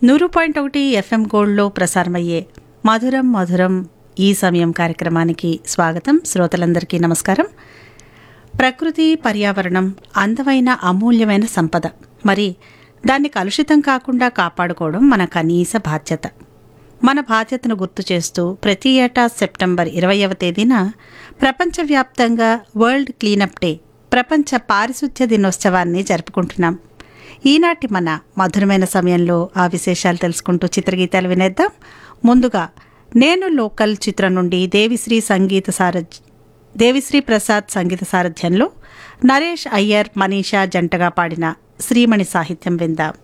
నూరు పాయింట్ ఒకటి ఎఫ్ఎం గోల్డ్లో ప్రసారమయ్యే మధురం మధురం ఈ సమయం కార్యక్రమానికి స్వాగతం శ్రోతలందరికీ నమస్కారం ప్రకృతి పర్యావరణం అందమైన అమూల్యమైన సంపద మరి దాన్ని కలుషితం కాకుండా కాపాడుకోవడం మన కనీస బాధ్యత మన బాధ్యతను గుర్తు చేస్తూ ప్రతి ఏటా సెప్టెంబర్ ఇరవైవ తేదీన ప్రపంచవ్యాప్తంగా వరల్డ్ క్లీనప్ డే ప్రపంచ పారిశుధ్య దినోత్సవాన్ని జరుపుకుంటున్నాం ఈనాటి మన మధురమైన సమయంలో ఆ విశేషాలు తెలుసుకుంటూ చిత్రగీతాలు వినేద్దాం ముందుగా నేను లోకల్ చిత్రం నుండి దేవిశ్రీ సంగీత సారథ్ దేవిశ్రీ ప్రసాద్ సంగీత సారథ్యంలో నరేష్ అయ్యర్ మనీషా జంటగా పాడిన శ్రీమణి సాహిత్యం విందాం